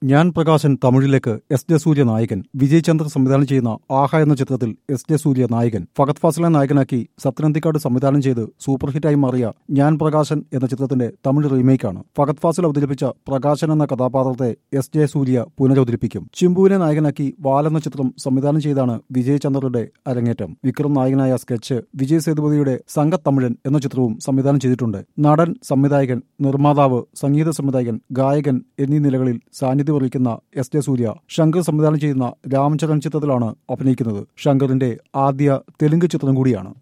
ഞാൻ പ്രകാശൻ തമിഴിലേക്ക് S J Surya നായകൻ വിജയ് ചന്ദ്ര സംവിധാനം ചെയ്യുന്ന ആഹ എന്ന ചിത്രത്തിൽ എസ് ജെ സൂര്യ നായകൻ ഫഹദ് ഫാസിലെ നായകനാക്കി സത്യനന്ദിക്കാട് സംവിധാനം ചെയ്ത് സൂപ്പർ ഹിറ്റായി മാറിയ ഞാൻ പ്രകാശൻ എന്ന ചിത്രത്തിന്റെ തമിഴ് റീമേക്കാണ് ഫഹദ് ഫാസിൽ അവതരിപ്പിച്ച പ്രകാശൻ എന്ന കഥാപാത്രത്തെ എസ് ജെ സൂര്യ പുനരവതരിപ്പിക്കും ചിമ്പുവിനെ നായകനാക്കി വാൽ എന്ന ചിത്രം സംവിധാനം ചെയ്താണ് വിജയ് ചന്ദ്രയുടെ അരങ്ങേറ്റം വിക്രം നായകനായ സ്കെച്ച് വിജയ് സേതുപതിയുടെ സംഘത്തമിഴൻ എന്ന ചിത്രവും സംവിധാനം ചെയ്തിട്ടുണ്ട് നടൻ സംവിധായകൻ നിർമ്മാതാവ് സംഗീത സംവിധായകൻ ഗായകൻ എന്നീ നിലകളിൽ സാന്നിധ്യം വഹിക്കുന്ന എസ് ജെ സൂര്യ ശങ്കർ സംവിധാനം ചെയ്യുന്ന രാമചരൺ ചിത്രത്തിലാണ് അഭിനയിക്കുന്നത് ശങ്കറിന്റെ ആദ്യ തെലുങ്ക് ചിത്രം കൂടിയാണ്